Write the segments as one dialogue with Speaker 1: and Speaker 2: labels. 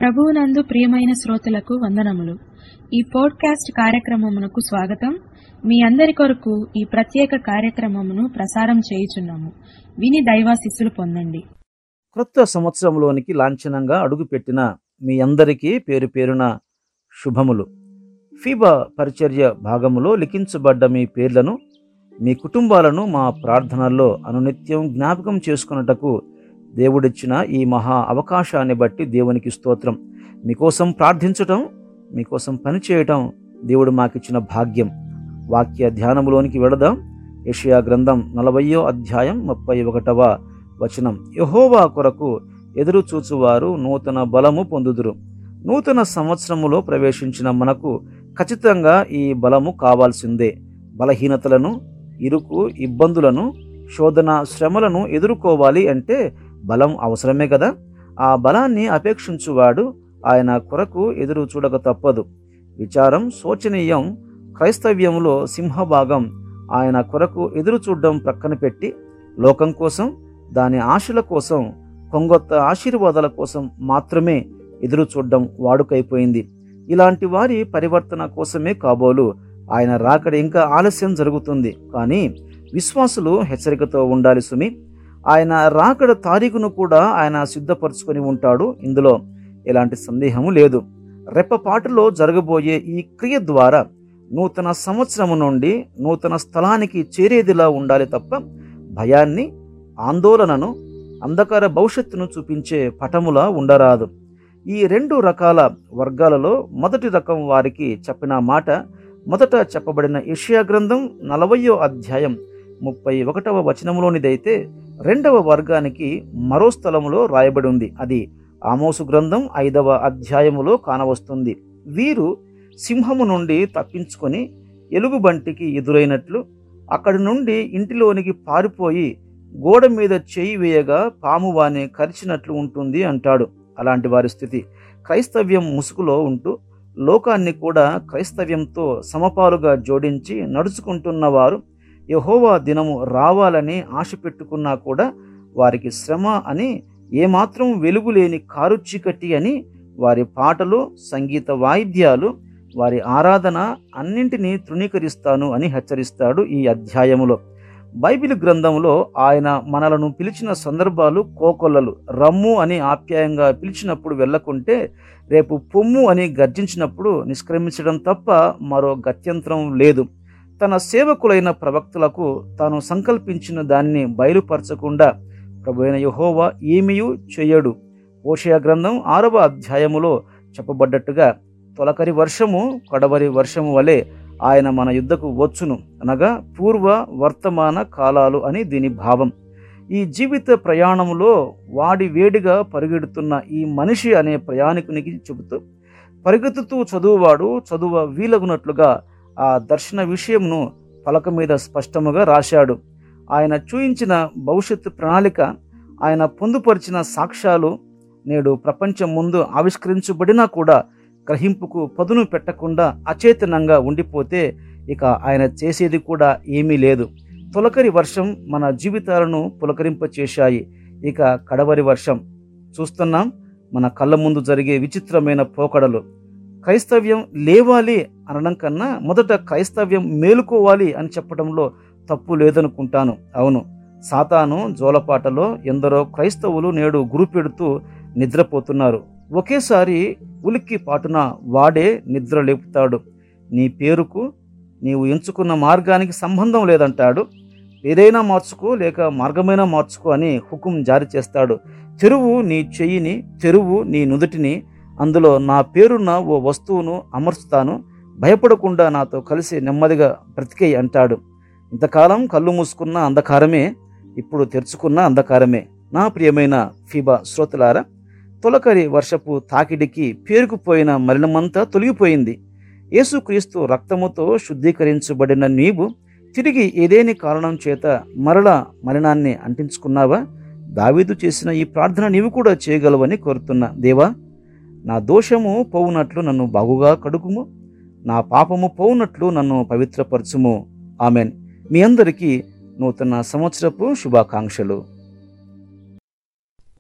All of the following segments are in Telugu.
Speaker 1: ప్రభువునందు ప్రియమైన శ్రోతలకు వందనములు ఈ పోడ్కాస్ట్ కార్యక్రమమునకు స్వాగతం మీ అందరి కొరకు ఈ ప్రత్యేక కార్యక్రమమును ప్రసారం చేయుచున్నాము విని దైవాశిస్సులు పొందండి
Speaker 2: క్రొత్త సంవత్సరంలోనికి లాంఛనంగా అడుగుపెట్టిన మీ అందరికీ పేరు పేరున శుభములు ఫీబా పరిచర్య భాగములో లిఖించబడ్డ మీ పేర్లను మీ కుటుంబాలను మా ప్రార్థనల్లో అనునిత్యం జ్ఞాపకం చేసుకున్నటకు దేవుడిచ్చిన ఈ మహా అవకాశాన్ని బట్టి దేవునికి స్తోత్రం మీకోసం ప్రార్థించటం మీకోసం పనిచేయటం దేవుడు మాకిచ్చిన భాగ్యం వాక్య ధ్యానములోనికి వెళదాం యెషయా గ్రంథం నలభయో అధ్యాయం ముప్పై ఒకటవ వచనం యహోవా కొరకు ఎదురు చూచువారు నూతన బలము పొందుదురు నూతన సంవత్సరములో ప్రవేశించిన మనకు ఖచ్చితంగా ఈ బలము కావాల్సిందే బలహీనతలను ఇరుకు ఇబ్బందులను శోధన శ్రమలను ఎదుర్కోవాలి అంటే బలం అవసరమే కదా ఆ బలాన్ని అపేక్షించువాడు ఆయన కొరకు ఎదురు చూడక తప్పదు విచారం శోచనీయం క్రైస్తవ్యంలో సింహభాగం ఆయన కొరకు ఎదురు చూడడం ప్రక్కన పెట్టి లోకం కోసం దాని ఆశల కోసం కొంగొత్త ఆశీర్వాదాల కోసం మాత్రమే ఎదురు చూడడం వాడుకైపోయింది ఇలాంటి వారి పరివర్తన కోసమే కాబోలు ఆయన రాకడ ఇంకా ఆలస్యం జరుగుతుంది కానీ విశ్వాసులు హెచ్చరికతో ఉండాలి సుమి ఆయన రాకడ తారీఖును కూడా ఆయన సిద్ధపరచుకొని ఉంటాడు ఇందులో ఎలాంటి సందేహము లేదు రెప్పపాటులో జరగబోయే ఈ క్రియ ద్వారా నూతన సంవత్సరము నుండి నూతన స్థలానికి చేరేదిలా ఉండాలి తప్ప భయాన్ని ఆందోళనను అంధకార భవిష్యత్తును చూపించే పటములా ఉండరాదు ఈ రెండు రకాల వర్గాలలో మొదటి రకం వారికి చెప్పిన మాట మొదట చెప్పబడిన ఏషియా గ్రంథం నలభయో అధ్యాయం ముప్పై ఒకటవ వచనంలోనిదైతే రెండవ వర్గానికి మరో స్థలములో రాయబడి ఉంది అది ఆమోసు గ్రంథం ఐదవ అధ్యాయములో కానవస్తుంది వీరు సింహము నుండి తప్పించుకొని ఎలుగుబంటికి ఎదురైనట్లు అక్కడి నుండి ఇంటిలోనికి పారిపోయి గోడ మీద చేయి వేయగా పాము వాని కరిచినట్లు ఉంటుంది అంటాడు అలాంటి వారి స్థితి క్రైస్తవ్యం ముసుగులో ఉంటూ లోకాన్ని కూడా క్రైస్తవ్యంతో సమపాలుగా జోడించి నడుచుకుంటున్న వారు యహోవా దినము రావాలని ఆశ పెట్టుకున్నా కూడా వారికి శ్రమ అని ఏమాత్రం వెలుగులేని కారు చీకటి అని వారి పాటలు సంగీత వాయిద్యాలు వారి ఆరాధన అన్నింటినీ తృణీకరిస్తాను అని హెచ్చరిస్తాడు ఈ అధ్యాయములో బైబిల్ గ్రంథంలో ఆయన మనలను పిలిచిన సందర్భాలు కోకొల్లలు రమ్ము అని ఆప్యాయంగా పిలిచినప్పుడు వెళ్ళకుంటే రేపు పొమ్ము అని గర్జించినప్పుడు నిష్క్రమించడం తప్ప మరో గత్యంతరం లేదు తన సేవకులైన ప్రవక్తలకు తాను సంకల్పించిన దాన్ని బయలుపరచకుండా ప్రభు అయిన యహోవా ఏమీయూ చేయడు ఓషయ గ్రంథం ఆరవ అధ్యాయములో చెప్పబడ్డట్టుగా తొలకరి వర్షము కడవరి వర్షము వలె ఆయన మన యుద్ధకు వచ్చును అనగా పూర్వ వర్తమాన కాలాలు అని దీని భావం ఈ జీవిత ప్రయాణంలో వాడి వేడిగా పరిగెడుతున్న ఈ మనిషి అనే ప్రయాణికునికి చెబుతూ పరిగెత్తుతూ చదువువాడు చదువ వీలగునట్లుగా ఆ దర్శన విషయంను పలక మీద స్పష్టముగా రాశాడు ఆయన చూయించిన భవిష్యత్తు ప్రణాళిక ఆయన పొందుపరిచిన సాక్ష్యాలు నేడు ప్రపంచం ముందు ఆవిష్కరించబడినా కూడా గ్రహింపుకు పదును పెట్టకుండా అచేతనంగా ఉండిపోతే ఇక ఆయన చేసేది కూడా ఏమీ లేదు తొలకరి వర్షం మన జీవితాలను పులకరింపచేశాయి ఇక కడవరి వర్షం చూస్తున్నాం మన కళ్ళ ముందు జరిగే విచిత్రమైన పోకడలు క్రైస్తవ్యం లేవాలి అనడం కన్నా మొదట క్రైస్తవ్యం మేలుకోవాలి అని చెప్పడంలో తప్పు లేదనుకుంటాను అవును సాతాను జోలపాటలో ఎందరో క్రైస్తవులు నేడు గురిపెడుతూ నిద్రపోతున్నారు ఒకేసారి ఉలిక్కి పాటున వాడే నిద్ర లేపుతాడు నీ పేరుకు నీవు ఎంచుకున్న మార్గానికి సంబంధం లేదంటాడు ఏదైనా మార్చుకో లేక మార్గమైనా మార్చుకో అని హుకుం జారీ చేస్తాడు తెరువు నీ చెయ్యిని తెరువు నీ నుదుటిని అందులో నా పేరున్న ఓ వస్తువును అమర్చుతాను భయపడకుండా నాతో కలిసి నెమ్మదిగా బ్రతికేయి అంటాడు ఇంతకాలం కళ్ళు మూసుకున్న అంధకారమే ఇప్పుడు తెరుచుకున్న అంధకారమే నా ప్రియమైన ఫీబా శ్రోతలారా తొలకరి వర్షపు తాకిడికి పేరుకుపోయిన మలినమంతా తొలగిపోయింది యేసుక్రీస్తు రక్తముతో శుద్ధీకరించబడిన నీవు తిరిగి ఏదేని కారణం చేత మరల మలినాన్ని అంటించుకున్నావా దావీదు చేసిన ఈ ప్రార్థన నీవు కూడా చేయగలవని కోరుతున్నా దేవా నా దోషము పోవునట్లు నన్ను బాగుగా కడుకుము నా పాపము పోవునట్లు నన్ను పవిత్రపరచుము ఆమెన్ మీ అందరికీ నూతన సంవత్సరపు శుభాకాంక్షలు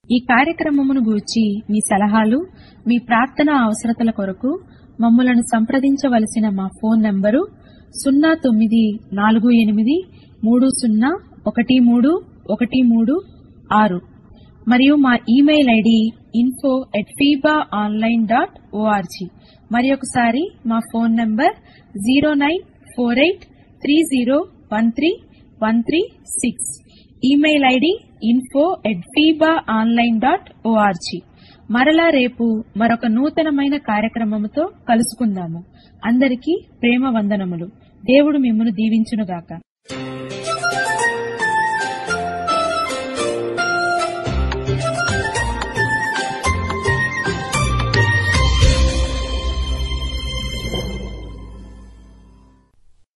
Speaker 1: ఈ కార్యక్రమమును గూర్చి మీ సలహాలు మీ ప్రార్థన అవసరతల కొరకు మమ్మలను సంప్రదించవలసిన మా ఫోన్ నంబరు సున్నా తొమ్మిది నాలుగు ఎనిమిది మూడు సున్నా ఒకటి మూడు ఒకటి మూడు ఆరు మరియు మా email ID info at Feeba online dot ORG మరి ఒకసారి మా phone number zero nine four eight three zero one three one three six email ID info at Feeba online dot ORG మరలా రేపు మరొక నూతనమైన కార్యక్రమముతో కలుసుకుందాము అందరికీ ప్రేమ వందనములు దేవుడు మిమ్మను దీవించునుగాక